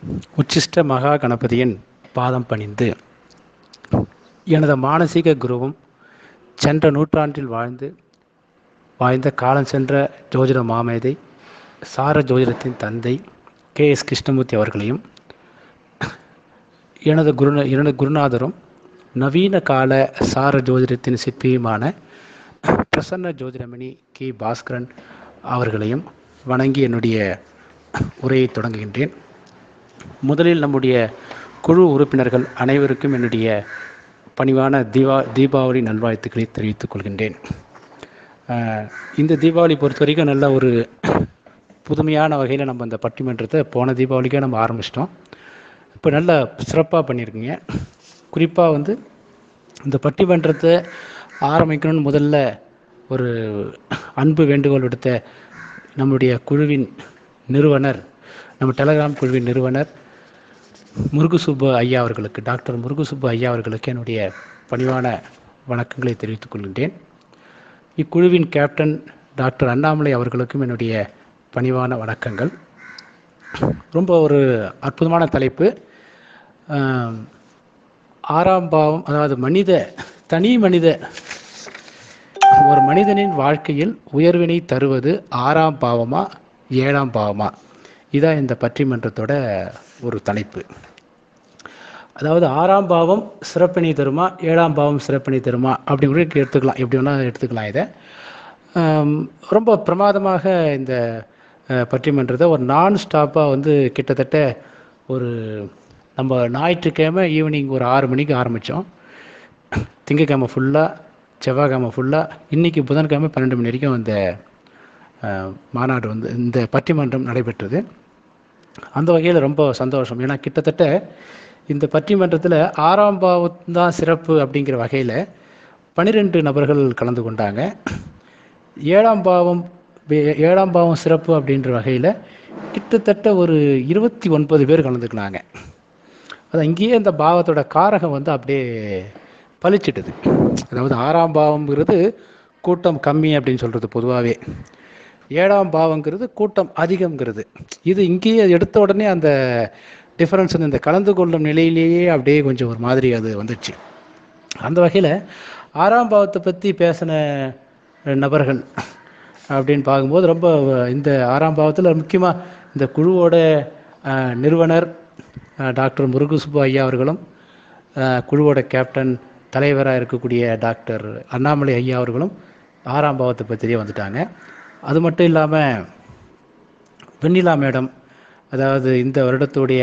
உச்சிஷ்ட மகா கணபதியின் பாதம் பணிந்து எனது மானசீக குருவும் சென்ற நூற்றாண்டில் வாழ்ந்து வாழ்ந்த காலம் சென்ற ஜோதிட மாமேதை சார ஜோதிடத்தின் தந்தை கே எஸ் கிருஷ்ணமூர்த்தி அவர்களையும் எனது குரு எனது குருநாதரும் நவீன கால சார ஜோதிடத்தின் சிற்பியுமான பிரசன்ன ஜோதிடமணி கே பாஸ்கரன் அவர்களையும் வணங்கி என்னுடைய உரையை தொடங்குகின்றேன் முதலில் நம்முடைய குழு உறுப்பினர்கள் அனைவருக்கும் என்னுடைய பணிவான தீபா தீபாவளி நல்வாழ்த்துக்களை தெரிவித்துக் கொள்கின்றேன் இந்த தீபாவளி பொறுத்த வரைக்கும் நல்ல ஒரு புதுமையான வகையில் நம்ம இந்த பட்டிமன்றத்தை போன தீபாவளிக்கே நம்ம ஆரம்பிச்சிட்டோம் இப்போ நல்லா சிறப்பாக பண்ணியிருக்கீங்க குறிப்பாக வந்து இந்த பட்டிமன்றத்தை ஆரம்பிக்கணும்னு முதல்ல ஒரு அன்பு வேண்டுகோள் விடுத்த நம்முடைய குழுவின் நிறுவனர் நம்ம டெலகிராம் குழுவின் நிறுவனர் முருகுசுப்பு ஐயா அவர்களுக்கு டாக்டர் முருகுசுப்பு ஐயா அவர்களுக்கு என்னுடைய பணிவான வணக்கங்களை தெரிவித்துக் கொள்கின்றேன் இக்குழுவின் கேப்டன் டாக்டர் அண்ணாமலை அவர்களுக்கும் என்னுடைய பணிவான வணக்கங்கள் ரொம்ப ஒரு அற்புதமான தலைப்பு ஆறாம் பாவம் அதாவது மனித தனி மனித ஒரு மனிதனின் வாழ்க்கையில் உயர்வினை தருவது ஆறாம் பாவமா ஏழாம் பாவமா இதான் இந்த பட்டிமன்றத்தோட ஒரு தலைப்பு அதாவது ஆறாம் பாவம் சிறப்பினை தருமா ஏழாம் பாவம் சிறப்பினை தருமா அப்படி கூட எடுத்துக்கலாம் எப்படி வேணால் எடுத்துக்கலாம் இதை ரொம்ப பிரமாதமாக இந்த பட்டிமன்றத்தை ஒரு நான் ஸ்டாப்பாக வந்து கிட்டத்தட்ட ஒரு நம்ம ஞாயிற்றுக்கிழமை ஈவினிங் ஒரு ஆறு மணிக்கு ஆரம்பித்தோம் திங்கக்கிழமை ஃபுல்லாக செவ்வாய்க்கிழமை ஃபுல்லாக இன்றைக்கி புதன்கிழமை பன்னெண்டு மணி வரைக்கும் இந்த மாநாடு வந்து இந்த பட்டிமன்றம் நடைபெற்றது அந்த வகையில் ரொம்ப சந்தோஷம் ஏன்னா கிட்டத்தட்ட இந்த பட்டிமன்றத்தில் ஆறாம் பாவம் தான் சிறப்பு அப்படிங்கிற வகையில் பன்னிரெண்டு நபர்கள் கலந்து கொண்டாங்க ஏழாம் பாவம் ஏழாம் பாவம் சிறப்பு அப்படின்ற வகையில் கிட்டத்தட்ட ஒரு இருபத்தி ஒன்பது பேர் கலந்துக்கினாங்க அது அங்கேயே இந்த பாவத்தோட காரகம் வந்து அப்படியே பளிச்சிட்டுது அதாவது ஆறாம் பாவம்ங்கிறது கூட்டம் கம்மி அப்படின்னு சொல்கிறது பொதுவாகவே ஏழாம் பாவங்கிறது கூட்டம் அதிகம்ங்கிறது இது இங்கேயே எடுத்த உடனே அந்த டிஃப்ரென்ஸ் இந்த கலந்து கொள்ளும் நிலையிலேயே அப்படியே கொஞ்சம் ஒரு மாதிரி அது வந்துடுச்சு அந்த வகையில் ஆறாம் பாவத்தை பற்றி பேசின நபர்கள் அப்படின்னு பார்க்கும்போது ரொம்ப இந்த ஆறாம் பாவத்தில் முக்கியமாக இந்த குழுவோட நிறுவனர் டாக்டர் முருகுசுப்பு ஐயா அவர்களும் குழுவோட கேப்டன் தலைவராக இருக்கக்கூடிய டாக்டர் அண்ணாமலை ஐயா அவர்களும் ஆறாம் பாவத்தை பற்றியே வந்துட்டாங்க அது மட்டும் இல்லாமல் வெண்ணிலா மேடம் அதாவது இந்த வருடத்துடைய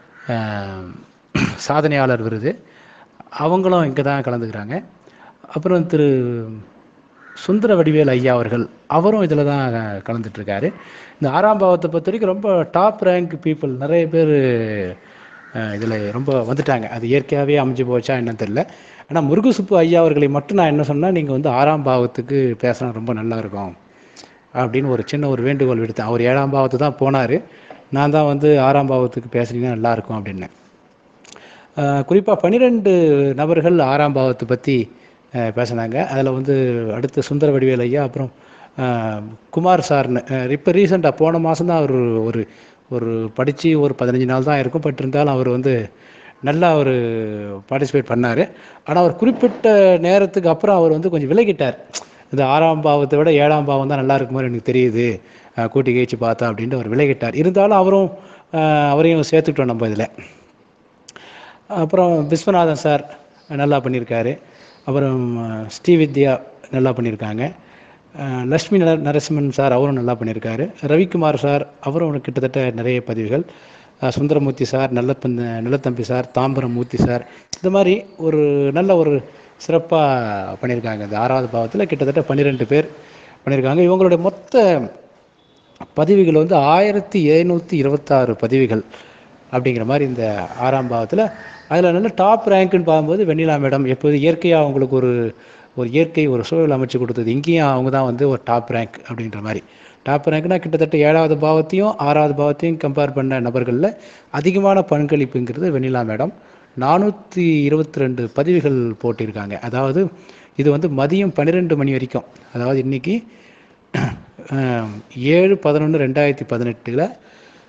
சாதனையாளர் விருது அவங்களும் இங்கே தான் கலந்துக்கிறாங்க அப்புறம் திரு சுந்தர வடிவேல் ஐயா அவர்கள் அவரும் இதில் தான் கலந்துட்டுருக்காரு இந்த ஆறாம் பாவத்தை பொறுத்த வரைக்கும் ரொம்ப டாப் ரேங்க் பீப்புள் நிறைய பேர் இதில் ரொம்ப வந்துட்டாங்க அது இயற்கையாகவே அமைஞ்சு போச்சா என்னன்னு தெரில ஆனால் முருகுசுப்பு ஐயா அவர்களை மட்டும் நான் என்ன சொன்னால் நீங்கள் வந்து ஆறாம் பாவத்துக்கு பேசினா ரொம்ப நல்லா இருக்கும் அப்படின்னு ஒரு சின்ன ஒரு வேண்டுகோள் விடுத்தேன் அவர் ஏழாம் பாவத்து தான் போனார் நான் தான் வந்து ஆறாம் பாவத்துக்கு பேசுனீங்கன்னா நல்லாயிருக்கும் அப்படின்னு குறிப்பாக பன்னிரெண்டு நபர்கள் ஆறாம் பாவத்தை பற்றி பேசினாங்க அதில் வந்து அடுத்து சுந்தர வடிவேல் ஐயா அப்புறம் குமார் சார்னு இப்போ ரீசெண்டாக போன மாதம் தான் அவர் ஒரு ஒரு படித்து ஒரு பதினஞ்சு நாள் தான் இருக்கும் பட் இருந்தாலும் அவர் வந்து நல்லா அவர் பார்ட்டிசிபேட் பண்ணார் ஆனால் அவர் குறிப்பிட்ட நேரத்துக்கு அப்புறம் அவர் வந்து கொஞ்சம் விலகிட்டார் இந்த ஆறாம் பாவத்தை விட ஏழாம் பாவம் தான் நல்லா இருக்கும் மாதிரி எனக்கு தெரியுது கூட்டி கழிச்சு பார்த்தா அப்படின்ட்டு அவர் விலகிட்டார் இருந்தாலும் அவரும் அவரையும் சேர்த்துக்கிட்டோம் நம்ம இதில் அப்புறம் விஸ்வநாதன் சார் நல்லா பண்ணியிருக்காரு அப்புறம் ஸ்ரீவித்யா நல்லா பண்ணியிருக்காங்க லக்ஷ்மி நர நரசிம்மன் சார் அவரும் நல்லா பண்ணியிருக்காரு ரவிக்குமார் சார் அவரும் கிட்டத்தட்ட நிறைய பதிவுகள் சுந்தரமூர்த்தி சார் நல்லப்பந்த நல்லத்தம்பி சார் தாம்பரம் மூர்த்தி சார் இந்த மாதிரி ஒரு நல்ல ஒரு சிறப்பாக பண்ணியிருக்காங்க இந்த ஆறாவது பாவத்தில் கிட்டத்தட்ட பன்னிரெண்டு பேர் பண்ணியிருக்காங்க இவங்களுடைய மொத்த பதிவுகள் வந்து ஆயிரத்தி எழுநூற்றி இருபத்தாறு பதிவுகள் அப்படிங்கிற மாதிரி இந்த ஆறாம் பாவத்தில் அதில் நல்ல டாப் ரேங்க்குன்னு பார்க்கும்போது வெண்ணிலா மேடம் எப்போது இயற்கையாக அவங்களுக்கு ஒரு ஒரு இயற்கை ஒரு சூழல் அமைச்சு கொடுத்தது இங்கேயும் அவங்க தான் வந்து ஒரு டாப் ரேங்க் அப்படின்ற மாதிரி டாப் ரேங்க்னா கிட்டத்தட்ட ஏழாவது பாவத்தையும் ஆறாவது பாவத்தையும் கம்பேர் பண்ண நபர்களில் அதிகமான பங்களிப்புங்கிறது வெண்ணிலா மேடம் நானூற்றி இருபத்தி ரெண்டு பதிவுகள் போட்டிருக்காங்க அதாவது இது வந்து மதியம் பன்னிரெண்டு மணி வரைக்கும் அதாவது இன்றைக்கி ஏழு பதினொன்று ரெண்டாயிரத்தி பதினெட்டில்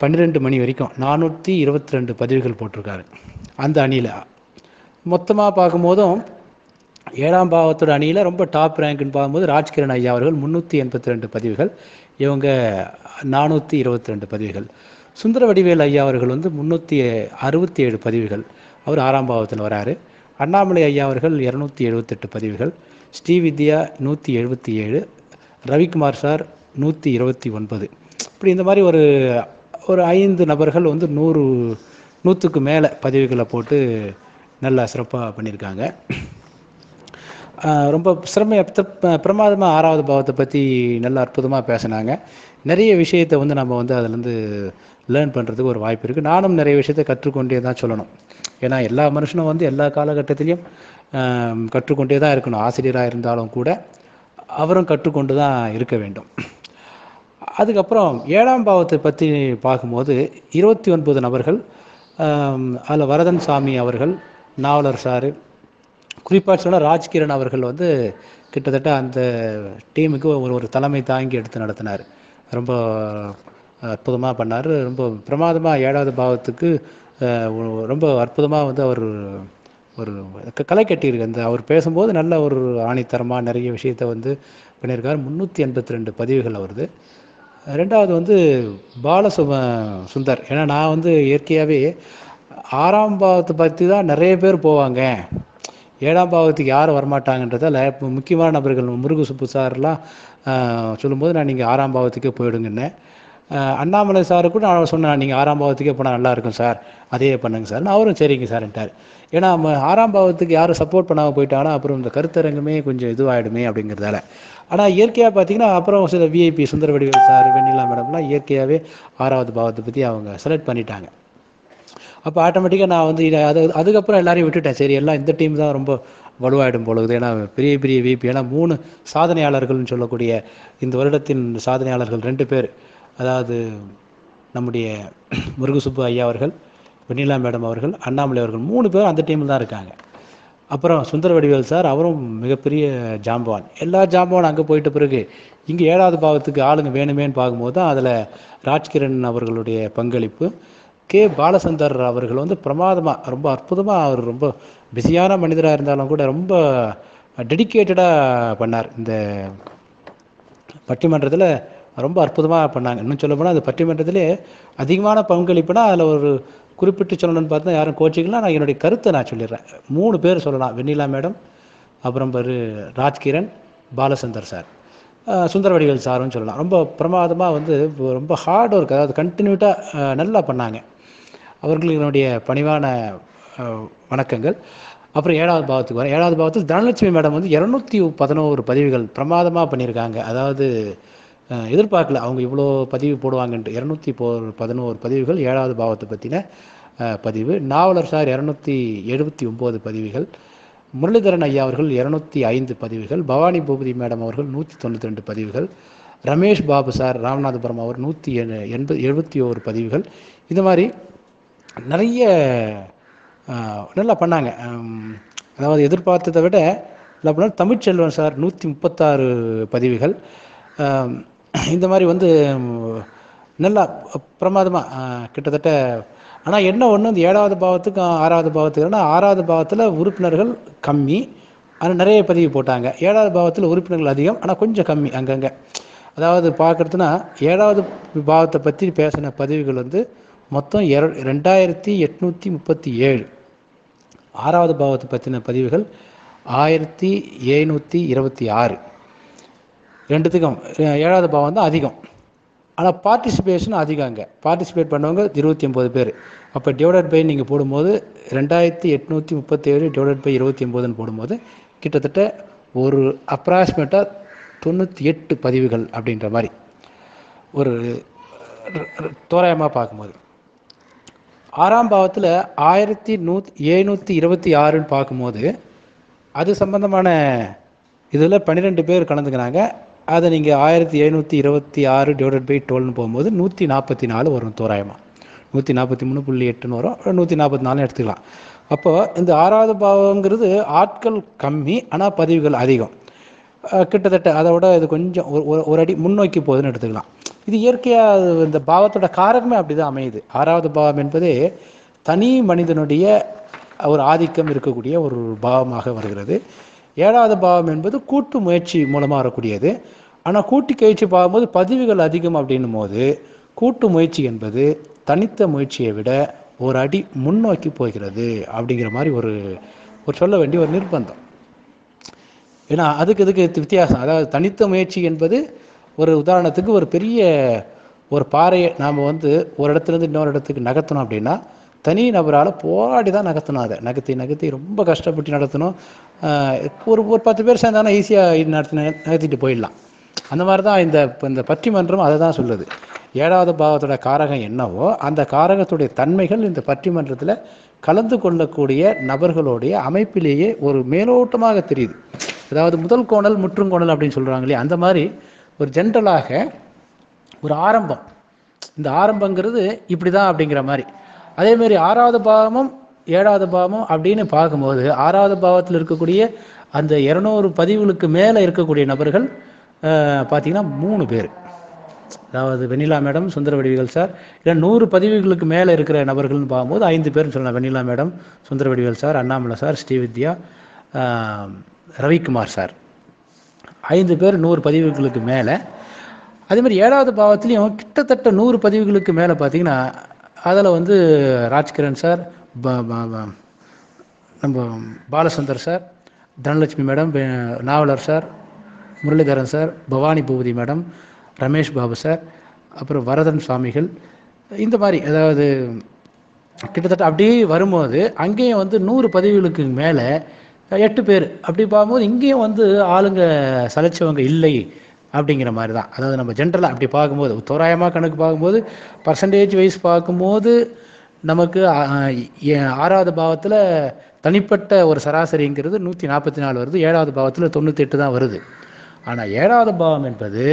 பன்னிரெண்டு மணி வரைக்கும் நானூற்றி இருபத்தி ரெண்டு பதிவுகள் போட்டிருக்காரு அந்த அணியில் மொத்தமாக பார்க்கும்போதும் ஏழாம் பாவத்தோட அணியில் ரொம்ப டாப் ரேங்க்னு பார்க்கும்போது ராஜ்கிரண் ஐயா அவர்கள் முந்நூற்றி எண்பத்தி ரெண்டு பதிவுகள் இவங்க நானூற்றி இருபத்தி ரெண்டு பதிவுகள் சுந்தர வடிவேல் ஐயா அவர்கள் வந்து முந்நூற்றி அறுபத்தி ஏழு பதிவுகள் அவர் ஆறாம் பாவத்தில் வராரு அண்ணாமலை ஐயா அவர்கள் இரநூத்தி எழுபத்தெட்டு பதிவுகள் ஸ்ரீவித்யா நூற்றி எழுபத்தி ஏழு ரவிக்குமார் சார் நூற்றி இருபத்தி ஒன்பது இப்படி இந்த மாதிரி ஒரு ஒரு ஐந்து நபர்கள் வந்து நூறு நூற்றுக்கு மேலே பதிவுகளை போட்டு நல்லா சிறப்பாக பண்ணியிருக்காங்க ஆஹ் ரொம்ப சிரம பிரமாதமாக ஆறாவது பாவத்தை பற்றி நல்ல அற்புதமாக பேசினாங்க நிறைய விஷயத்தை வந்து நம்ம வந்து அதுலேருந்து லேர்ன் பண்ணுறதுக்கு ஒரு வாய்ப்பு இருக்குது நானும் நிறைய விஷயத்தை கற்றுக்கொண்டே தான் சொல்லணும் ஏன்னா எல்லா மனுஷனும் வந்து எல்லா காலகட்டத்திலையும் ஆஹ் கற்றுக்கொண்டே தான் இருக்கணும் ஆசிரியராக இருந்தாலும் கூட அவரும் கற்றுக்கொண்டு தான் இருக்க வேண்டும் அதுக்கப்புறம் ஏழாம் பாவத்தை பற்றி பார்க்கும்போது இருபத்தி ஒன்பது நபர்கள் அதில் வரதன் சாமி அவர்கள் நாவலர் சாரு குறிப்பாக சொன்ன ராஜ்கிரண் அவர்கள் வந்து கிட்டத்தட்ட அந்த டீமுக்கு ஒரு ஒரு தலைமை தாங்கி எடுத்து நடத்தினார் ரொம்ப அற்புதமாக பண்ணார் ரொம்ப பிரமாதமாக ஏழாவது பாவத்துக்கு அஹ், ஒரு- ரொம்ப அற்புதமாக வந்து அவர் ஒரு க- களை கட்டியிருக்கு அந்த அவர் பேசும்போது நல்ல ஒரு ஆணித்தரமாக நிறைய விஷயத்தை வந்து பண்ணியிருக்காரு முந்நூற்றி எண்பத்தி ரெண்டு பதிவுகள் அவருது ரெண்டாவது வந்து பாலசும சுந்தர் ஏன்னா நான் வந்து இயற்கையாகவே ஆறாம் பாவத்தை பற்றி தான் நிறைய பேர் போவாங்க ஏழாம் பாவத்துக்கு யாரும் வரமாட்டாங்கன்றதால இப்போ முக்கியமான நபர்கள் முருகு சுப்பு சார்லாம் ஆஹ், சொல்லும்போது நான் நீங்கள் ஆறாம் பாவத்துக்கே போயிடுங்கன்னேன் ஆஹ், அண்ணாமலை சாரு கூட நான் சொன்னேன் நீங்கள் ஆறாம் பாவத்துக்கே போனால் நல்லா இருக்கும் சார் அதே பண்ணுங்க சார் அவரும் சரிங்க சார்ன்ட்டார் ஏன்னா நம்ம ஆறாம் பாவத்துக்கு யாரும் சப்போர்ட் பண்ணாமல் போயிட்டாங்கன்னா அப்புறம் இந்த கருத்தரங்குமே கொஞ்சம் இதுவாகிடுமே அப்படிங்கிறதால ஆனால் இயற்கையாக பார்த்தீங்கன்னா அப்புறம் சில விஐபி சுந்தர வடிவேல் சார் வெண்ணிலா மேடம்லாம் இயற்கையாகவே ஆறாவது பாவத்தை பற்றி அவங்க செலக்ட் பண்ணிட்டாங்க அப்போ ஆட்டோமேட்டிக்காக நான் வந்து இதை அது அதுக்கப்புறம் எல்லாரையும் விட்டுட்டேன் சரி எல்லாம் இந்த டீம் தான் ரொம்ப வலுவாயிடும் பொழுது ஏன்னா பெரிய பெரிய விபி ஏன்னா மூணு சாதனையாளர்கள்னு சொல்லக்கூடிய இந்த வருடத்தின் சாதனையாளர்கள் ரெண்டு பேர் அதாவது நம்முடைய முருகசுப்பு ஐயா அவர்கள் வெண்ணிலா மேடம் அவர்கள் அண்ணாமலை அவர்கள் மூணு பேரும் அந்த டீமில் தான் இருக்காங்க அப்புறம் சுந்தர வடிவேல் சார் அவரும் மிகப்பெரிய ஜாம்பவான் எல்லா ஜாம்பவான் அங்கே போயிட்ட பிறகு இங்கே ஏழாவது பாவத்துக்கு ஆளுங்க வேணுமேன்னு பார்க்கும்போது தான் அதில் ராஜ்கிரண் அவர்களுடைய பங்களிப்பு கே பாலசந்தர் அவர்கள் வந்து பிரமாதமாக ரொம்ப அற்புதமாக அவர் ரொம்ப பிஸியான மனிதராக இருந்தாலும் கூட ரொம்ப டெடிக்கேட்டடாக பண்ணார் இந்த பட்டிமன்றத்தில் ரொம்ப அற்புதமாக பண்ணாங்க இன்னும் சொல்ல போனால் அந்த பட்டிமன்றத்திலே அதிகமான பங்களிப்புனா அதில் ஒரு குறிப்பிட்டு சொல்லணும்னு பார்த்தா யாரும் கோச்சிக்கலாம் நான் என்னுடைய கருத்தை நான் சொல்லிடுறேன் மூணு பேர் சொல்லலாம் வெண்ணிலா மேடம் அப்புறம் பாரு ராஜ்கிரண் பாலசந்தர் சார் அஹ் சுந்தர வடிவேல் சாரும் சொல்லலாம் ரொம்ப பிரமாதமாக வந்து ரொம்ப ஹார்ட் ஒர்க் அதாவது கண்டினியூட்டாக நல்லா பண்ணாங்க அவர்களுக்கு என்னுடைய பணிவான அஹ், வணக்கங்கள் அப்புறம் ஏழாவது பாவத்துக்கு வரேன் ஏழாவது பாவத்துக்கு தனலட்சுமி மேடம் வந்து இரநூத்தி பதினோரு பதிவுகள் பிரமாதமாக பண்ணியிருக்காங்க அதாவது அஹ், எதிர்பார்க்கல அவங்க இவ்வளோ பதிவு போடுவாங்கன்ட்டு இரநூத்தி போ பதினோரு பதிவுகள் ஏழாவது பாவத்தை பற்றின அஹ், பதிவு நாவலர் சார் இரநூத்தி எழுபத்தி ஒம்பது பதிவுகள் முரளிதரன் ஐயா அவர்கள் இரநூத்தி ஐந்து பதிவுகள் பவானி பூபதி மேடம் அவர்கள் நூற்றி தொண்ணூற்றி ரெண்டு பதிவுகள் ரமேஷ் பாபு சார் ராமநாதபுரம் அவர் நூற்றி எண்பது எழுபத்தி ஓரு பதிவுகள் இந்த மாதிரி நிறைய ஆஹ், நல்லா பண்ணாங்க ஆம், அதாவது எதிர்பார்த்ததை விட நல்லா பண்ணாங்க தமிழ்ச்செல்வன் சார் நூற்றி முப்பத்தாறு பதிவுகள் ஆம், இந்த மாதிரி வந்து ம், நல்லா பிரமாதமாக கிட்டத்தட்ட ஆனால் என்ன ஒன்று இந்த ஏழாவது பாவத்துக்கு ஆறாவது பாவத்துக்குன்னா ஆறாவது பாவத்தில் உறுப்பினர்கள் கம்மி ஆனால் நிறைய பதிவு போட்டாங்க ஏழாவது பாவத்தில் உறுப்பினர்கள் அதிகம் ஆனால் கொஞ்சம் கம்மி அங்கங்கே அதாவது பார்க்குறதுனா ஏழாவது பாவத்தை பற்றி பேசின பதிவுகள் வந்து மொத்தம் எர ரெண்டாயிரத்தி எட்நூற்றி முப்பத்தி ஏழு ஆறாவது பாவத்தை பற்றின பதிவுகள் ஆயிரத்தி எழுநூற்றி இருபத்தி ஆறு ரெண்டுத்துக்கும் அஹ் ஏழாவது பாவம் தான் அதிகம் ஆனால் பார்ட்டிசிபேஷன் அதிகம் அங்கே பார்ட்டிசிபேட் பண்ணவங்க இருபத்தி ஒம்பது பேர் அப்போ டிவைடட் பை நீங்கள் போடும்போது ரெண்டாயிரத்தி எட்நூற்றி முப்பத்தேழு டிவைடட் பை இருபத்தி ஒம்போதுன்னு போடும்போது கிட்டத்தட்ட ஒரு அப்ராக்சிமேட்டாக தொண்ணூற்றி எட்டு பதிவுகள் அப்படின்ற மாதிரி ஒரு தோராயமாக பார்க்கும்போது ஆறாம் பாவத்தில் ஆயிரத்தி நூத் எழுநூற்றி இருபத்தி ஆறுன்னு பார்க்கும்போது அது சம்பந்தமான இதில் பன்னிரெண்டு பேர் கலந்துக்கிறாங்க அதை நீங்கள் ஆயிரத்தி எழுநூற்றி இருபத்தி ஆறு டிவைடட் பை டுவெல்னு போகும்போது நூற்றி நாற்பத்தி நாலு வரும் தோராயமாக நூற்றி நாற்பத்தி மூணு புள்ளி எட்டுன்னு வரும் நூற்றி நாற்பத்தி நாலுன்னு எடுத்துக்கலாம் அப்போது இந்த ஆறாவது பாவங்கிறது ஆட்கள் கம்மி ஆனால் பதிவுகள் அதிகம் அஹ் கிட்டத்தட்ட அதை விட இது கொஞ்சம் ஒரு ஒரு- ஒரு அடி முன்னோக்கி போகுதுன்னு எடுத்துக்கலாம் இது இயற்கையாக இந்த பாவத்தோட காரகமே அப்படிதான் அமையுது ஆறாவது பாவம் என்பதே தனி மனிதனுடைய ஒரு ஆதிக்கம் இருக்கக்கூடிய ஒரு பாவமாக வருகிறது ஏழாவது பாவம் என்பது கூட்டு முயற்சி மூலமாக வரக்கூடியது ஆனால் கூட்டி கழிச்சு பார்க்கும்போது பதிவுகள் அதிகம் அப்படின்னும் போது கூட்டு முயற்சி என்பது தனித்த முயற்சியை விட ஒரு அடி முன்னோக்கி போகிறது அப்படிங்கிற மாதிரி ஒரு ஒரு சொல்ல வேண்டிய ஒரு நிர்பந்தம் ஏன்னா அதுக்கு இதுக்கு வித்தியாசம் அதாவது தனித்த முயற்சி என்பது ஒரு உதாரணத்துக்கு ஒரு பெரிய ஒரு பாறையை நாம் வந்து ஒரு இடத்துலேருந்து இன்னொரு இடத்துக்கு நகர்த்தணும் அப்படின்னா தனி நபரால் போராடி தான் நகர்த்தணும் அதை நகர்த்தி நகர்த்தி ரொம்ப கஷ்டப்பட்டு நடத்தணும் ஆஹ் ஒரு ஒரு பத்து பேர் சேர்ந்தாங்கன்னா ஈஸியாக நடத்தி நகர்த்திட்டு போயிடலாம் அந்த மாதிரி தான் இந்த இப்போ இந்த பட்டிமன்றம் அதை தான் சொல்லுது ஏழாவது பாவத்தோட காரகம் என்னவோ அந்த காரகத்துடைய தன்மைகள் இந்த பட்டிமன்றத்தில் கலந்து கொள்ளக்கூடிய நபர்களுடைய அமைப்பிலேயே ஒரு மேலோட்டமாக தெரியுது அதாவது முதல் கோணல் முற்றுங்கோணல் அப்படின்னு சொல்கிறாங்க இல்லையா அந்த மாதிரி ஒரு ஜென்ரலாக ஒரு ஆரம்பம் இந்த ஆரம்பங்கிறது இப்படி தான் அப்படிங்கிற மாதிரி அதே மாதிரி ஆறாவது பாவமும் ஏழாவது பாவமும் அப்படின்னு பார்க்கும்போது ஆறாவது பாவத்தில் இருக்கக்கூடிய அந்த இரநூறு பதிவுகளுக்கு மேலே இருக்கக்கூடிய நபர்கள் அஹ், பார்த்தீங்கன்னா மூணு பேர் அதாவது வெண்ணிலா மேடம் சுந்தர வடிவுகள் சார் இல்லை நூறு பதிவுகளுக்கு மேலே இருக்கிற நபர்கள்னு பார்க்கும்போது ஐந்து பேர்னு சொல்லலாம் வெண்ணிலா மேடம் சுந்தர வடிவுகள் சார் அண்ணாமலை சார் ஸ்ரீவித்யா ஆஹ், ரவிக்குமார் சார் ஐந்து பேர் நூறு பதிவுகளுக்கு மேலே அதே மாதிரி ஏழாவது பாவத்துலேயும் கிட்டத்தட்ட நூறு பதிவுகளுக்கு மேலே பார்த்தீங்கன்னா அதில் வந்து ராஜ்கிரண் சார் ப- ப- ப- நம்ம பாலசுந்தர் சார் தனலட்சுமி மேடம் வே- Navalar sir Muralidharan sir Bhavani Boopathi madam Ramesh Babu sir அப்புறம் வரதன் சுவாமிகள் இந்த மாதிரி அதாவது கிட்டத்தட்ட அப்படியே வரும்போது அங்கேயும் வந்து நூறு பதிவுகளுக்கு மேலே எட்டு பேர் அப்படி பார்க்கும்போது இங்கேயும் வந்து ஆளுங்க சலைச்சவங்க இல்லை அப்படிங்கிற மாதிரி தான் அதாவது நம்ம ஜென்ரலாக அப்படி பார்க்கும்போது தோராயமாக கணக்கு பார்க்கும்போது பர்சன்டேஜ் வைஸ் பார்க்கும்போது நமக்கு ஆ, ஏ- ஆறாவது பாவத்தில் தனிப்பட்ட ஒரு சராசரிங்கிறது நூற்றி நாற்பத்தி நாலு வருது ஏழாவது பாவத்தில் தொண்ணூற்றி எட்டு தான் வருது ஆனால் ஏழாவது பாவம் என்பது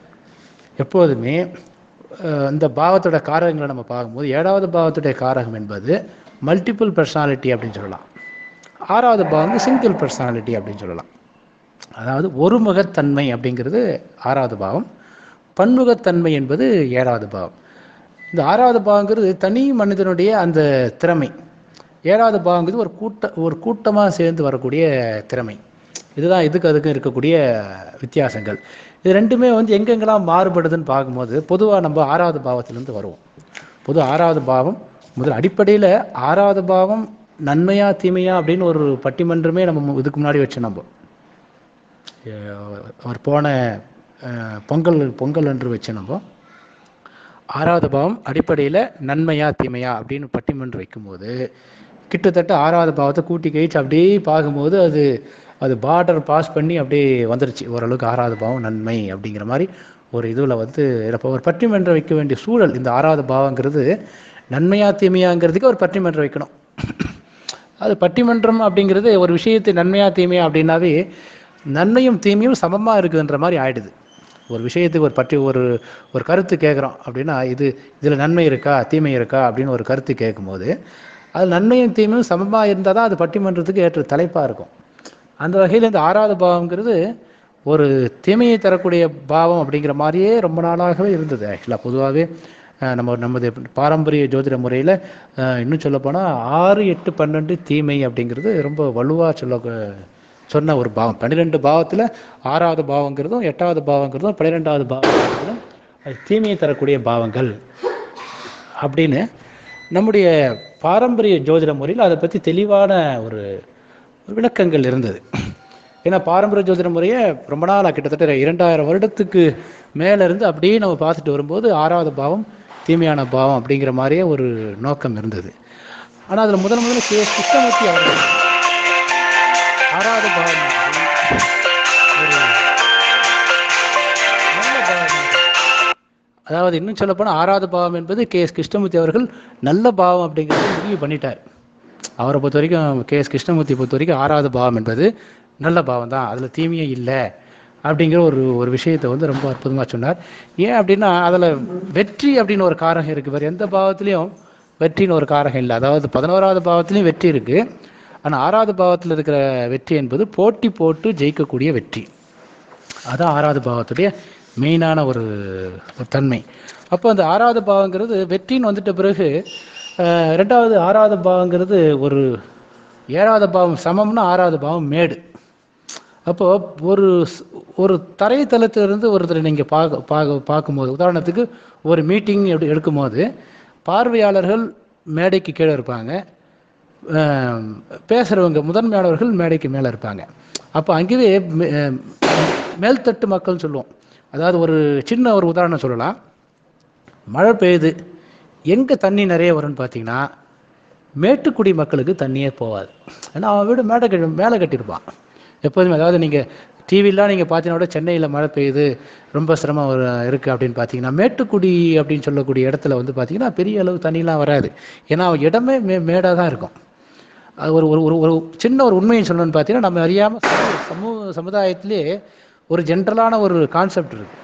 எப்போதுமே அஹ், இந்த பாவத்தோட காரகங்களை நம்ம பார்க்கும்போது ஏழாவது பாவத்துடைய காரகம் என்பது மல்டிபிள் பர்சனாலிட்டி அப்படின்னு சொல்லலாம் ஆறாவது பாவம் சிங்கிள் பர்சனாலிட்டி அப்படின்னு சொல்லலாம் அதாவது ஒருமுகத்தன்மை அப்படிங்கிறது ஆறாவது பாவம் பன்முகத்தன்மை என்பது ஏழாவது பாவம் இந்த ஆறாவது பாவங்கிறது தனி மனிதனுடைய அந்த திறமை ஏழாவது பாவங்கிறது ஒரு கூட்ட ஒரு கூட்டமாக சேர்ந்து வரக்கூடிய திறமை இதுதான் இதுக்கு அதுக்கும் இருக்கக்கூடிய வித்தியாசங்கள் இது ரெண்டுமே வந்து எங்கெங்கெல்லாம் மாறுபடுதுன்னு பார்க்கும்போது பொதுவாக நம்ம ஆறாவது பாவத்திலேருந்து வருவோம் பொது ஆறாவது பாவம் முதல் அடிப்படையில் ஆறாவது பாவம் நன்மையா தீமையா அப்படின்னு ஒரு பட்டிமன்றமே நம்ம மு- இதுக்கு முன்னாடி வச்சோம் நம்ம அஹ் அவர் போன அஹ், பொங்கல் பொங்கல் அன்று வச்ச நம்ம ஆறாவது பாவம் அடிப்படையில் நன்மையா தீமையா அப்படின்னு பட்டிமன்றம் வைக்கும்போது கிட்டத்தட்ட ஆறாவது பாவத்தை கூட்டி கழிச்சு அப்படியே பார்க்கும்போது அது அது பார்டர் பாஸ் பண்ணி அப்படியே வந்துருச்சு ஓரளவுக்கு ஆறாவது பாவம் நன்மை அப்படிங்கிற மாதிரி ஒரு இதில் வந்து இப்போ ஒரு பட்டிமன்றம் வைக்க வேண்டிய சூழல் இந்த ஆறாவது பாவங்கிறது நன்மையா தீமையாங்கிறதுக்கு ஒரு பட்டிமன்றம் வைக்கணும் அது பட்டிமன்றம் அப்படிங்கிறது ஒரு விஷயத்தை நன்மையா தீமையா அப்படின்னாவே நன்மையும் தீமையும் சமமாக இருக்குதுன்ற மாதிரி ஆயிடுது ஒரு விஷயத்துக்கு ஒரு பட்டி ஒரு ஒரு கருத்து கேட்குறோம் அப்படின்னா இது இதில் நன்மை இருக்கா தீமை இருக்கா அப்படின்னு ஒரு கருத்து கேட்கும்போது அது நன்மையும் தீமையும் சமமாக இருந்தால் தான் அது பட்டிமன்றத்துக்கு ஏற்ற தலைப்பாக இருக்கும் அந்த வகையில் இந்த ஆறாவது பாவங்கிறது ஒரு தீமையை தரக்கூடிய பாவம் அப்படிங்கிற மாதிரியே ரொம்ப நாளாகவே இருந்தது ஆக்சுவலாக பொதுவாகவே நம்ம நமது பாரம்பரிய ஜோதிட முறையில் இன்னும் சொல்லப்போனால் ஆறு எட்டு பன்னெண்டு தீமை அப்படிங்கிறது ரொம்ப வலுவாக சொல்ல சொன்ன ஒரு பாவம் பன்னிரெண்டு பாவத்தில் ஆறாவது பாவங்கிறதும் எட்டாவது பாவங்கிறதும் பன்னிரெண்டாவது பாவங்கிறதும் அது தீமையை தரக்கூடிய பாவங்கள் அப்படின்னு நம்முடைய பாரம்பரிய ஜோதிட முறையில் அதை பற்றி தெளிவான ஒரு ஒரு விளக்கங்கள் இருந்தது ஏன்னா பாரம்பரிய ஜோதிட முறையை ரொம்ப நாளாக கிட்டத்தட்ட இரண்டாயிரம் வருடத்துக்கு மேலே இருந்து அப்படியே நம்ம பார்த்துட்டு வரும்போது ஆறாவது பாவம் தீமையான பாவம் அப்படிங்கிற மாதிரியே ஒரு நோக்கம் இருந்தது ஆனால் அதில் முதல் முதல்ல கே கிருஷ்ணமூர்த்தி அவர்கள் ஆறாவது பாவம் ஒரு நல்ல பாவம் அதாவது இன்னும் சொல்லப்போனால் ஆறாவது பாவம் என்பது கே எஸ் கிருஷ்ணமூர்த்தி அவர்கள் நல்ல பாவம் அப்படிங்கிறத முடிவு பண்ணிட்டார் அவரை பொறுத்த வரைக்கும் கே எஸ் கிருஷ்ணமூர்த்தி பொறுத்த வரைக்கும் ஆறாவது பாவம் என்பது நல்ல பாவம் தான் அதில் தீமையே இல்லை அப்படிங்கிற ஒரு ஒரு விஷயத்தை வந்து ரொம்ப அற்புதமாக சொன்னார் ஏன் அப்படின்னா அதில் வெற்றி அப்படின்னு ஒரு காரகம் இருக்குது வேறு எந்த பாவத்துலேயும் வெற்றின்னு ஒரு காரகம் இல்லை அதாவது பதினோராவது பாவத்துலேயும் வெற்றி இருக்குது ஆனால் ஆறாவது பாவத்தில் இருக்கிற வெற்றி என்பது போட்டி போட்டு ஜெயிக்கக்கூடிய வெற்றி அதான் ஆறாவது பாவத்துடைய மெயினான ஒரு ஒரு தன்மை அப்போ அந்த ஆறாவது பாவங்கிறது வெற்றின்னு வந்துட்ட பிறகு அஹ், ரெண்டாவது ஆறாவது பாவங்கிறது ஒரு ஏழாவது பாவம் சமம்னா ஆறாவது பாவம் மேடு அப்போ ஒரு ஸ்- ஒரு தரைத்தளத்திலிருந்து ஒருத்தர் நீங்கள் பார்க்க பார்க்க பார்க்கும்போது உதாரணத்துக்கு ஒரு மீட்டிங் எடு எடுக்கும்போது பார்வையாளர்கள் மேடைக்கு கீழே இருப்பாங்க ஆம், பேசுகிறவங்க முதன்மையாளர்கள் மேடைக்கு மேலே இருப்பாங்க அப்போ அங்கேயே மே- அஹ், மேல்தட்டு மக்கள்னு சொல்லுவோம் அதாவது ஒரு சின்ன ஒரு உதாரணம் சொல்லலாம் மழை பெய்யுது எங்கே தண்ணி நிறைய வரும்னு பார்த்தீங்கன்னா மேட்டுக்குடி மக்களுக்கு தண்ணியே போகாது ஏன்னா அவன் வீடு மேடை கட்டி மேலே கட்டியிருப்பான் எப்போதுமே அதாவது நீங்கள் டிவிலாம் நீங்கள் பார்த்தீங்கன்னா கூட சென்னையில் மழை பெய்யுது ரொம்ப சிரமம் ஒரு இருக்குது அப்படின்னு பார்த்தீங்கன்னா மேட்டுக்குடி அப்படின்னு சொல்லக்கூடிய இடத்துல வந்து பார்த்தீங்கன்னா பெரிய அளவு தண்ணிலாம் வராது ஏன்னா அவன் இடமே மே மேடாக தான் இருக்கும் அது ஒரு ஒரு ஒரு ஒரு சின்ன ஒரு உண்மையை சொல்லணும்னு பார்த்தீங்கன்னா நம்ம அறியாமல் சமூக சமுதாயத்திலே ஒரு ஜென்ரலான ஒரு கான்செப்ட் இருக்குது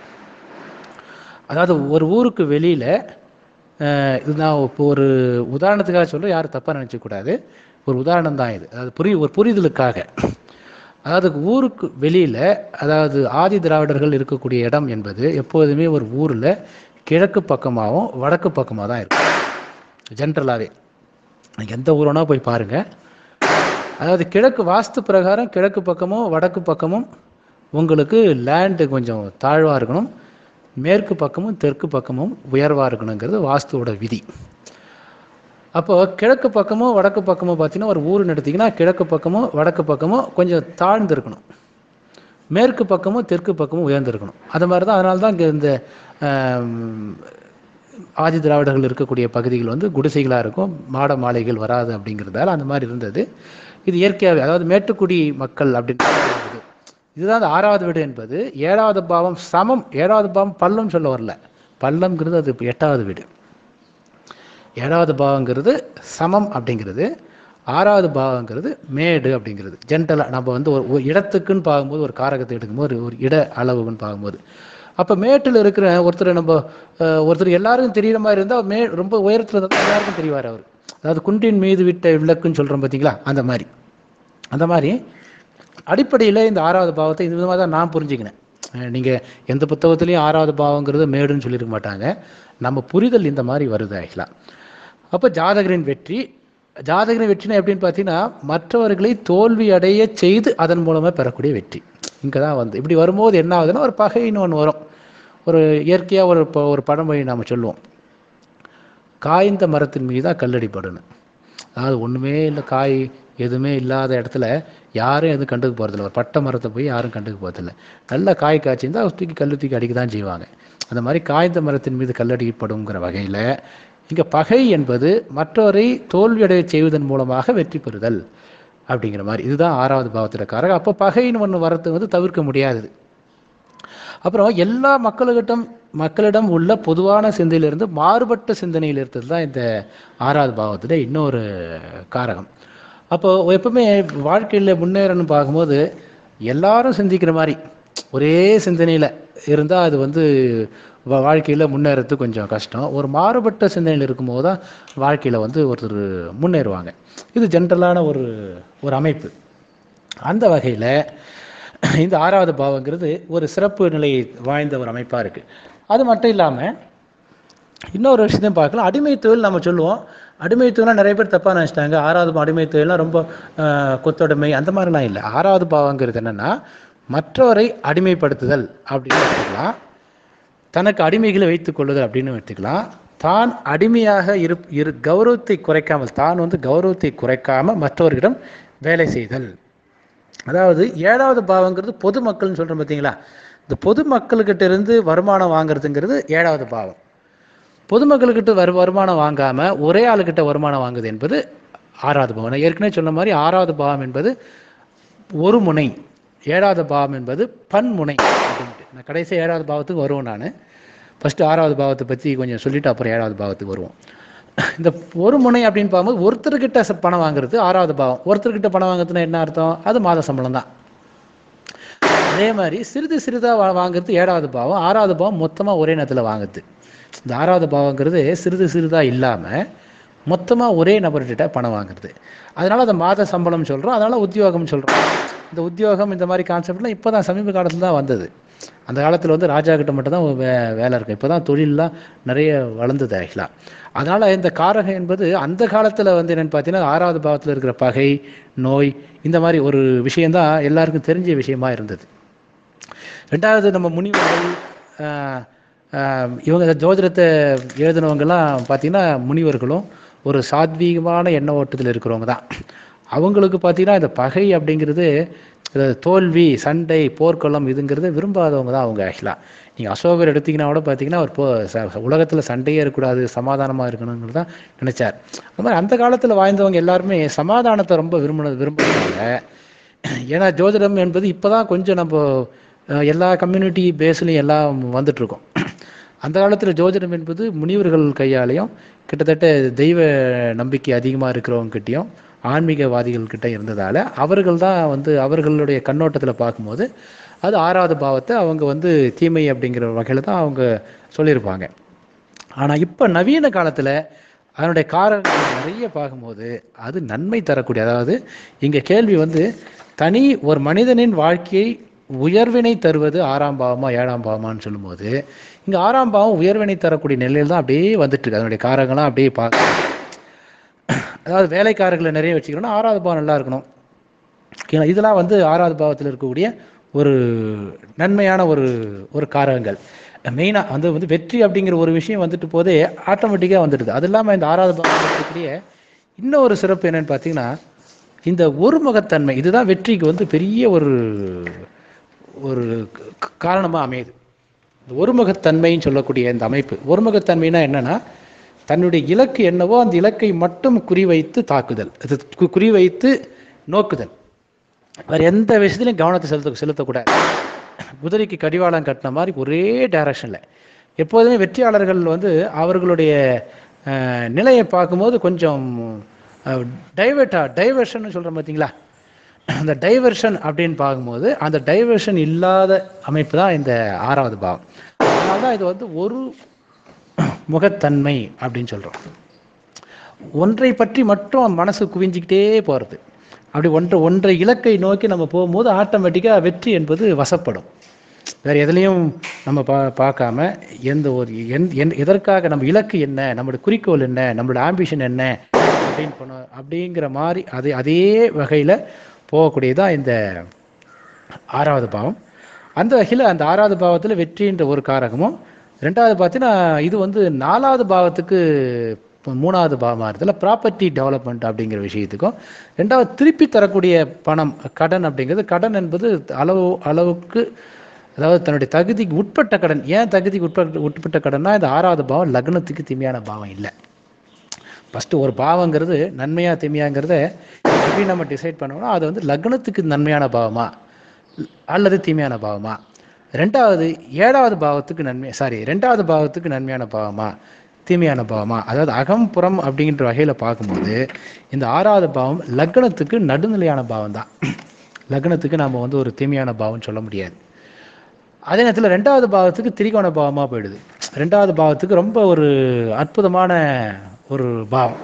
அதாவது ஒரு ஊருக்கு வெளியில் இது நான் இப்போ ஒரு உதாரணத்துக்காக சொல்ல யாரும் தப்பாக நினச்சக்கூடாது ஒரு உதாரணம் தான் இது அதாவது புரி ஒரு புரிதலுக்காக அதாவது ஊருக்கு வெளியில் அதாவது ஆதி திராவிடர்கள் இருக்கக்கூடிய இடம் என்பது எப்போதுமே ஒரு ஊரில் கிழக்கு பக்கமாகவும் வடக்கு பக்கமாக தான் இருக்கும் ஜென்ரலாகவே எந்த ஊரோனா போய் பாருங்கள் அதாவது கிழக்கு வாஸ்து பிரகாரம் கிழக்கு பக்கமும் வடக்கு பக்கமும் உங்களுக்கு லேண்டு கொஞ்சம் தாழ்வாக இருக்கணும் மேற்கு பக்கமும் தெற்கு பக்கமும் உயர்வாக இருக்கணுங்கிறது வாஸ்துவோட விதி அப்போ கிழக்கு பக்கமும் வடக்கு பக்கமும் பார்த்தீங்கன்னா ஒரு ஊர் எடுத்தீங்கன்னா கிழக்கு பக்கமும் வடக்கு பக்கமும் கொஞ்சம் தாழ்ந்து இருக்கணும் மேற்கு பக்கமும் தெற்கு பக்கமும் உயர்ந்திருக்கணும் அது மாதிரி தான் அதனால தான் இங்கே இந்த ஆம், ஆதி திராவிடர்கள் இருக்கக்கூடிய பகுதிகள் வந்து குடிசைகளாக இருக்கும் மாட மாளிகைகள் வராது அப்படிங்கிறதால அந்த மாதிரி இருந்தது இது இயற்கையாகவே அதாவது மேட்டுக்குடி மக்கள் அப்படின்னு இருந்தது. இதுதான் அந்த ஆறாவது வீடு என்பது ஏழாவது பாவம் சமம் ஏழாவது பாவம் பள்ளம் சொல்ல வரல பள்ளம்ங்கிறது அது இப்ப எட்டாவது வீடு ஏழாவது பாவங்கிறது சமம் அப்படிங்கிறது ஆறாவது பாவங்கிறது மேடு அப்படிங்கிறது ஜென்ரலாக நம்ம வந்து ஒரு ஒரு இடத்துக்குன்னு பார்க்கும்போது ஒரு காரகத்தை எடுக்கும்போது ஒரு ஒரு இட அளவுன்னு பார்க்கும்போது அப்போ மேட்டில் இருக்கிற ஒருத்தர் நம்ம அஹ், ஒருத்தர் எல்லாருக்கும் தெரியுற மாதிரி இருந்தால் மே ரொம்ப உயரத்தில் இருந்தால் எல்லாருக்கும் தெரிவார் அவர் அதாவது குன்றின் மீது விட்ட விளக்குன்னு சொல்கிறோம் பார்த்தீங்களா அந்த மாதிரி அந்த மாதிரி அடிப்படையில் இந்த ஆறாவது பாவத்தை இந்த விதமாக தான் நான் புரிஞ்சுக்கினேன் நீங்கள் எந்த புத்தகத்துலேயும் ஆறாவது பாவங்கிறது மேடுன்னு சொல்லியிருக்க மாட்டாங்க நம்ம புரிதல் இந்த மாதிரி வருது ஆக்சுவலாக அப்போ ஜாதகரின் வெற்றி ஜாதகரின் வெற்றினா எப்படின்னு பார்த்தீங்கன்னா மற்றவர்களை தோல்வி அடைய செய்து அதன் மூலமாக பெறக்கூடிய வெற்றி இங்கே தான் வந்து இப்படி வரும்போது என்ன ஆகுதுன்னா ஒரு பகைன்னு ஒன்று வரும் ஒரு இயற்கையாக ஒரு ப- ஒரு பழமொழி நாம் சொல்லுவோம் காய்ந்த மரத்தின் மீது தான் கல்லடி படணும் அதாவது ஒன்றுமே இல்லை காய் எதுவுமே இல்லாத இடத்துல யாரும் எதுவும் கண்டுக்க போகிறதில்ல ஒரு பட்டை மரத்தை போய் யாரும் கண்டுக்க போகிறதில்ல நல்ல காய் காய்ச்சிருந்தா தூக்கி கல் தூக்கி அடிக்க தான் செய்வாங்க அந்த மாதிரி காய்ந்த மரத்தின் மீது கல்லடிப்படுங்கிற வகையில் இங்கே பகை என்பது மற்றவரை தோல்வியடைய செய்வதன் மூலமாக வெற்றி பெறுதல் அப்படிங்கிற மாதிரி இதுதான் ஆறாவது பாவத்தில் காரகம் அப்போ பகைன்னு ஒன்று வரது வந்து தவிர்க்க முடியாதது அப்புறம் எல்லா மக்களுக்கிட்டம் மக்களிடம் உள்ள பொதுவான சிந்தையிலிருந்து மாறுபட்ட சிந்தனையில் இருக்கிறது தான் இந்த ஆறாவது பாவத்தில் இன்னொரு காரகம் அப்போ எப்பவுமே வாழ்க்கையில் முன்னேறணும்னு பார்க்கும்போது எல்லாரும் சிந்திக்கிற மாதிரி ஒரே சிந்தனையில் இருந்தால் அது வந்து வா- வாழ்க்கையில முன்னேறது கொஞ்சம் கஷ்டம் ஒரு மாறுபட்ட சிந்தனையில் இருக்கும்போது தான் வாழ்க்கையில் வந்து ஒருத்தர் முன்னேறுவாங்க இது ஜென்ரலான ஒரு ஒரு அமைப்பு அந்த வகையில் இந்த ஆறாவது பாவங்கிறது ஒரு சிறப்பு நிலை வாய்ந்த ஒரு அமைப்பாக இருக்குது அது மட்டும் இல்லாமல் இன்னொரு விஷயத்தையும் பார்க்கலாம் அடிமை தொழில் நம்ம சொல்லுவோம் அடிமை தொழிலாம் நிறைய பேர் தப்பாக நினச்சிட்டாங்க ஆறாவது பா- அடிமை தொழிலாம் ரொம்ப ஆஹ், கொத்தடிமை அந்த மாதிரிலாம் இல்லை ஆறாவது பாவங்கிறது என்னென்னா மற்றவரை அடிமைப்படுத்துதல் அப்படின்னு எடுத்துக்கலாம் தனக்கு அடிமைகளை வைத்துக் கொள்ளுதல் அப்படின்னு எடுத்துக்கலாம் தான் அடிமையாக இரு இரு கௌரவத்தை குறைக்காமல் தான் வந்து கௌரவத்தை குறைக்காம மற்றவர்களிடம் வேலை செய்தல் அதாவது ஏழாவது பாவங்கிறது பொதுமக்கள்னு சொல்கிறோம் பார்த்தீங்களா இந்த பொதுமக்கள்கிட்ட இருந்து வருமானம் வாங்குறதுங்கிறது ஏழாவது பாவம் பொதுமக்களுக்கிட்ட வரு வருமானம் வாங்காமல் ஒரே ஆளுக்கிட்ட வருமானம் வாங்குது என்பது ஆறாவது பாவம் நான் ஏற்கனவே சொன்ன மாதிரி ஆறாவது பாவம் என்பது ஒரு முனை ஏழாவது பாவம் என்பது பன்முனை அப்படின்ட்டு நான் கடைசி ஏழாவது பாவத்துக்கு வருவோம் நான் ஃபஸ்ட்டு ஆறாவது பாவத்தை பற்றி கொஞ்சம் சொல்லிட்டு அப்புறம் ஏழாவது பாவத்துக்கு வருவோம் இந்த ஒரு முனை அப்படின்னு பார்க்கும்போது ஒருத்தர்கிட்ட ச- பணம் வாங்குறது ஆறாவது பாவம் ஒருத்தர்கிட்ட பணம் வாங்குறதுன்னா என்ன அர்த்தம் அது மாத சம்பளம் தான் அதே மாதிரி சிறிது சிறிதாக வா வாங்குறது ஏழாவது பாவம் ஆறாவது பாவம் மொத்தமாக ஒரே நேரத்தில் வாங்குது இந்த ஆறாவது பாவங்கிறது சிறிது சிறிதாக இல்லாமல் மொத்தமாக ஒரே நபர்கிட்ட பணம் வாங்குறது அதனால அதை மாத சம்பளம் சொல்கிறோம் அதனால உத்தியோகம் சொல்கிறோம் இந்த உத்தியோகம் இந்த மாதிரி கான்செப்ட்லாம் இப்போ தான் சமீப காலத்தில் தான் வந்தது அந்த காலத்தில் வந்து ராஜா கிட்ட மட்டும்தான் வே வேலை இருக்கும் இப்போ தான் தொழிலெலாம் நிறைய வளர்ந்தது ஆக்சுவலாக அதனால் இந்த காரகம் என்பது அந்த காலத்தில் வந்து என்னென்னு பார்த்தீங்கன்னா ஆறாவது பாவத்தில் இருக்கிற பகை நோய் இந்த மாதிரி ஒரு விஷயந்தான் எல்லாருக்கும் தெரிஞ்ச விஷயமா இருந்தது ரெண்டாவது நம்ம முனிவர்கள் ஆஹ், ஆஹ், இவங்க ஜோதிடத்தை எழுதினவங்கெல்லாம் பார்த்தீங்கன்னா முனிவர்களும் ஒரு சாத்வீகமான எண்ண ஓட்டத்தில் இருக்கிறவங்க தான் அவங்களுக்கு பார்த்தீங்கன்னா இந்த பகை அப்படிங்கிறது இந்த தோல்வி சண்டை போர்க்களம் இதுங்கிறது விரும்பாதவங்க தான் அவங்க ஆக்சுவலாக நீங்கள் அசோகர் எடுத்தீங்கன்னா கூட பார்த்தீங்கன்னா அவர் போ உலகத்தில் சண்டையே இருக்கக்கூடாது சமாதானமாக இருக்கணுங்கிறது தான் நினைச்சார் அந்த மாதிரி அந்த காலத்தில் வாழ்ந்தவங்க எல்லாருமே சமாதானத்தை ரொம்ப விரும்பினது விரும்புகிறாங்க ஏன்னா ஜோதிடம் என்பது இப்போ தான் கொஞ்சம் நம்ம அஹ், எல்லா கம்யூனிட்டி பேஸ்லையும் எல்லாம் வந்துட்டு இருக்கோம் அந்த காலத்தில் ஜோதிடம் என்பது முனிவர்கள் கையாலையும் கிட்டத்தட்ட தெய்வ நம்பிக்கை அதிகமாக இருக்கிறவங்ககிட்டயும் ஆன்மீகவாதிகள் கிட்ட இருந்ததால் அவர்கள் தான் வந்து அவர்களுடைய கண்ணோட்டத்தில் பார்க்கும்போது அது ஆறாவது பாவத்தை அவங்க வந்து தீமை அப்படிங்கிற வகையில் தான் அவங்க சொல்லியிருப்பாங்க ஆனால் இப்போ நவீன காலத்தில் அதனுடைய காரணங்கள் நிறைய பார்க்கும்போது அது நன்மை தரக்கூடிய அதாவது இங்கே கேள்வி வந்து தனி ஒரு மனிதனின் வாழ்க்கையை உயர்வினை தருவது ஆறாம் பாவமா ஏழாம் பாவமான்னு சொல்லும்போது இங்கே ஆறாம் பாவம் உயர்வினை தரக்கூடிய நிலையில் தான் அப்படியே வந்துட்டு இருக்கு அதனுடைய காரங்களாம் அப்படியே பார்க்க அதாவது வேலைக்காரர்களை நிறைய வச்சுக்கணும்னா ஆறாவது பாவம் நல்லா இருக்கணும் ஓகேங்களா இதெல்லாம் வந்து ஆறாவது பாவத்தில் இருக்கக்கூடிய ஒரு நன்மையான ஒரு ஒரு காரகங்கள் மெயினாக வந்து வந்து வெற்றி அப்படிங்கிற ஒரு விஷயம் வந்துட்டு போதே ஆட்டோமேட்டிக்காக வந்துடுது அது இல்லாமல் இந்த ஆறாவது பாவத்தில் இருக்கக்கூடிய இன்னும் ஒரு சிறப்பு என்னன்னு பார்த்தீங்கன்னா இந்த ஒருமுகத்தன்மை இதுதான் வெற்றிக்கு வந்து பெரிய ஒரு ஒரு காரணமாக அமையுது இந்த ஒருமுகத்தன்மைன்னு சொல்லக்கூடிய இந்த அமைப்பு ஒருமுகத்தன்மைனா என்னன்னா தன்னுடைய இலக்கு என்னவோ அந்த இலக்கை மட்டும் குறிவைத்து தாக்குதல் அது கு- குறிவைத்து நோக்குதல் வேற எந்த விஷயத்துலையும் கவனத்தை செலுத்த செலுத்தக்கூடாது குதிரைக்கு கடிவாளம் கட்டின மாதிரி ஒரே டைரக்ஷனில் எப்போதுமே வெற்றியாளர்கள் வந்து அவர்களுடைய அஹ், நிலையை பார்க்கும்போது கொஞ்சம் டைவர்ட்டா டைவர்ஷன் சொல்கிறோம் பார்த்தீங்களா அந்த டைவர்ஷன் அப்படின்னு பார்க்கும்போது அந்த டைவர்ஷன் இல்லாத அமைப்பு தான் இந்த ஆறாவது பாவம் அதனால தான் இது வந்து ஒரு முகத்தன்மை அப்படின்னு சொல்கிறோம் ஒன்றை பற்றி மட்டும் மனசு குவிஞ்சிக்கிட்டே போகிறது அப்படி ஒன்றை ஒன்றை இலக்கை நோக்கி நம்ம போகும்போது ஆட்டோமேட்டிக்காக வெற்றி என்பது வசப்படும் வேற எதுலேயும் நம்ம பா பார்க்காம எந்த ஒரு எந் எந் எதற்காக நம்ம இலக்கு என்ன நம்மளோட குறிக்கோள் என்ன நம்மளோட ஆம்பிஷன் என்ன அப்படின்னு பண்ண அப்படிங்கிற மாதிரி அதே அதே வகையில் போகக்கூடியதான் இந்த ஆறாவது பாவம் அந்த வகையில் அந்த ஆறாவது பாவத்தில் வெற்றின்ற ஒரு காரகமும் ரெண்டாவது பார்த்தீங்கன்னா இது வந்து நாலாவது பாவத்துக்கு இப்போ மூணாவது பாவமாக இருந்ததுல ப்ராப்பர்ட்டி டெவலப்மெண்ட் அப்படிங்கிற விஷயத்துக்கும் ரெண்டாவது திருப்பி தரக்கூடிய பணம் கடன் அப்படிங்கிறது கடன் என்பது அளவு அளவுக்கு அதாவது தன்னுடைய தகுதிக்கு உட்பட்ட கடன் ஏன் தகுதிக்கு உட்பட்ட உட்பட்ட கடன்னா இந்த ஆறாவது பாவம் லக்னத்துக்கு தீமையான பாவம் இல்லை ஃபஸ்ட்டு ஒரு பாவங்கிறது நன்மையா தீமையாங்கிறத எப்படி நம்ம டிசைட் பண்ணோம்னா அது வந்து லக்னத்துக்கு நன்மையான பாவமா அல்லது தீமையான பாவமா ரெண்டாவது ஏழாவது பாவத்துக்கு நன்மை சாரி ரெண்டாவது பாவத்துக்கு நன்மையான பாவமா தீமையான பாவமா அதாவது அகம் புறம் அப்படிங்கிற வகையில் பார்க்கும்போது இந்த ஆறாவது பாவம் லக்னத்துக்கு நடுநிலையான பாவம் தான் லக்னத்துக்கு நாம் வந்து ஒரு தீமையான பாவம்னு சொல்ல முடியாது அதே நேரத்தில் ரெண்டாவது பாவத்துக்கு திரிகோண பாவமாக போயிடுது ரெண்டாவது பாவத்துக்கு ரொம்ப ஒரு அற்புதமான ஒரு பாவம்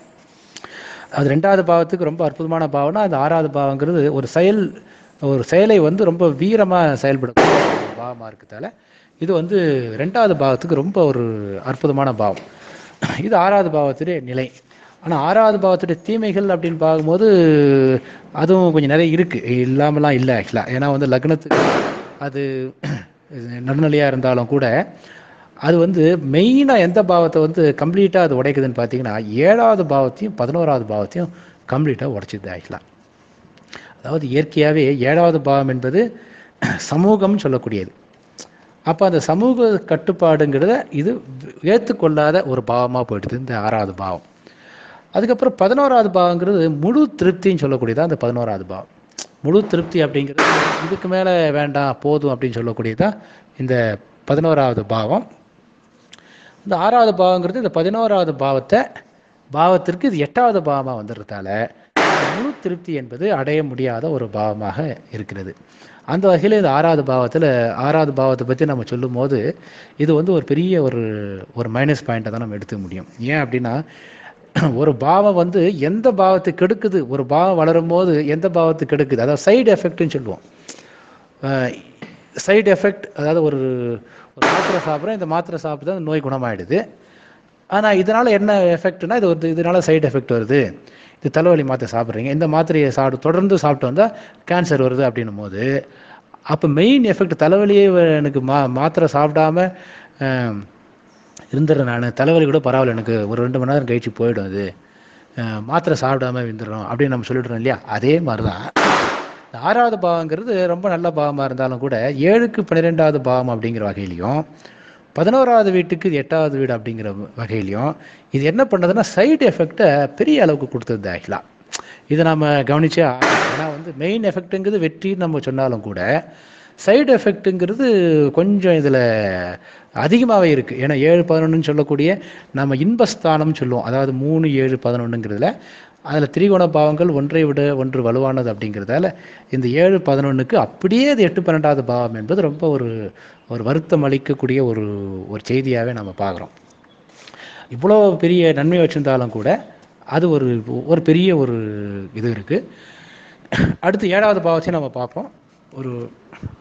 அது ரெண்டாவது பாவத்துக்கு ரொம்ப அற்புதமான பாவம்னா அது ஆறாவது பாவங்கிறது ஒரு செயல் ஒரு செயலை வந்து ரொம்ப வீரமாக செயல்படக்கூடிய ஒரு பாவமாக இருக்கிறதால இது வந்து ரெண்டாவது பாவத்துக்கு ரொம்ப ஒரு அற்புதமான பாவம் இது ஆறாவது பாவத்துடைய நிலை ஆனால் ஆறாவது பாவத்துடைய தீமைகள் அப்படின்னு பார்க்கும்போது அதுவும் கொஞ்சம் நிறைய இருக்குது இல்லாமலாம் இல்லை ஆக்சுவலாக ஏன்னா வந்து லக்னத்துக்கு அது நடுநிலையாக இருந்தாலும் கூட அது வந்து மெயினாக எந்த பாவத்தை வந்து கம்ப்ளீட்டாக அது உடைக்குதுன்னு பார்த்தீங்கன்னா ஏழாவது பாவத்தையும் பதினோராவது பாவத்தையும் கம்ப்ளீட்டாக உடைச்சிது ஆக்சுவலாக அதாவது இயற்கையாகவே ஏழாவது பாவம் என்பது சமூகம்னு சொல்லக்கூடியது அப்போ அந்த சமூக கட்டுப்பாடுங்கிறத இது ஏற்றுக்கொள்ளாத ஒரு பாவமாக போயிடுது இந்த ஆறாவது பாவம் அதுக்கப்புறம் பதினோராவது பாவங்கிறது முழு திருப்தின்னு சொல்லக்கூடியது அந்த பதினோராவது பாவம் முழு திருப்தி அப்படிங்கிறது இதுக்கு மேலே வேண்டாம் போதும் அப்படின்னு சொல்லக்கூடியதான் இந்த பதினோராவது பாவம் இந்த ஆறாவது பாவங்கிறது இந்த பதினோராவது பாவத்தை பாவத்திற்கு இது எட்டாவது பாவமாக வந்துடுறதால முழு திருப்தி என்பது அடைய முடியாத ஒரு பாவமாக இருக்கிறது அந்த வகையில் இந்த ஆறாவது பாவத்தில் ஆறாவது பாவத்தை பற்றி நம்ம சொல்லும் போது இது வந்து ஒரு பெரிய ஒரு ஒரு மைனஸ் பாயிண்ட்டை தான் நம்ம எடுத்துக்க முடியும் ஏன் அப்படின்னா ஒரு பாவம் வந்து எந்த பாவத்துக்கு கெடுக்குது ஒரு பாவம் வளரும் போது எந்த பாவத்துக்கு கெடுக்குது அதாவது சைடு எஃபெக்ட்னு சொல்லுவோம் அஹ் சைடு எஃபெக்ட் அதாவது ஒரு ஒரு மாத்திரை சாப்பிட்றோம் இந்த மாத்திரை சாப்பிட்டு அந்த நோய் குணமாயிடுது ஆனால் இதனால் என்ன எஃபெக்ட்னா இது ஒரு இதனால் சைடு எஃபெக்ட் வருது இது தலைவலி மாத்திரை சாப்பிட்றீங்க இந்த மாத்திரையை சாப்பிட்டு தொடர்ந்து சாப்பிட்டு வந்தால் கேன்சர் வருது அப்படின்னும் போது அப்போ மெயின் எஃபெக்ட் தலைவலியே வ- எனக்கு மா மாத்திரை சாப்பிடாம ஆம், இருந்துடுறேன் நான் தலைவலி கூட பரவாயில்ல எனக்கு ஒரு ரெண்டு மணி நேரம் கழிச்சு போயிடும் அது அஹ், மாத்திரை சாப்பிடாம விந்துடும் அப்படின்னு நம்ம சொல்லிடுறோம் இல்லையா அதே மாதிரி தான் இந்த ஆறாவது பாவங்கிறது ரொம்ப நல்ல பாவமாக இருந்தாலும் கூட ஏழுக்கு பன்னிரெண்டாவது பாவம் அப்படிங்கிற வகையிலையும் பதினோராவது வீட்டுக்கு இது எட்டாவது வீடு அப்படிங்கிற வகையிலையும் இது என்ன பண்ணுறதுன்னா சைடு எஃபெக்டை பெரிய அளவுக்கு கொடுத்தது ஆக்சுவலாக இதை நம்ம கவனிச்சே ஆகணும். ஏன்னா வந்து மெயின் எஃபெக்ட்டுங்கிறது வெற்றின்னு நம்ம சொன்னாலும் கூட சைடு எஃபெக்ட்டுங்கிறது கொஞ்சம் இதில் அதிகமாகவே இருக்குது ஏன்னா ஏழு பதினொன்றுன்னு சொல்லக்கூடிய நம்ம இன்பஸ்தானம்னு சொல்லுவோம் அதாவது மூணு ஏழு பதினொன்றுங்கிறதுல அதில் திரிகோண பாவங்கள் ஒன்றை விட ஒன்று வலுவானது அப்படிங்கிறதால இந்த ஏழு பதினொன்றுக்கு அப்படியே அது எட்டு பன்னெண்டாவது பாவம் என்பது ரொம்ப ஒரு ஒரு வருத்தம் அளிக்கக்கூடிய ஒரு ஒரு செய்தியாகவே நம்ம பார்க்குறோம் இவ்வளோ பெரிய நன்மை வச்சிருந்தாலும் கூட அது ஒரு ஒரு பெரிய ஒரு இது இருக்குது அடுத்து ஏழாவது பாவத்தையும் நம்ம பார்ப்போம் ஒரு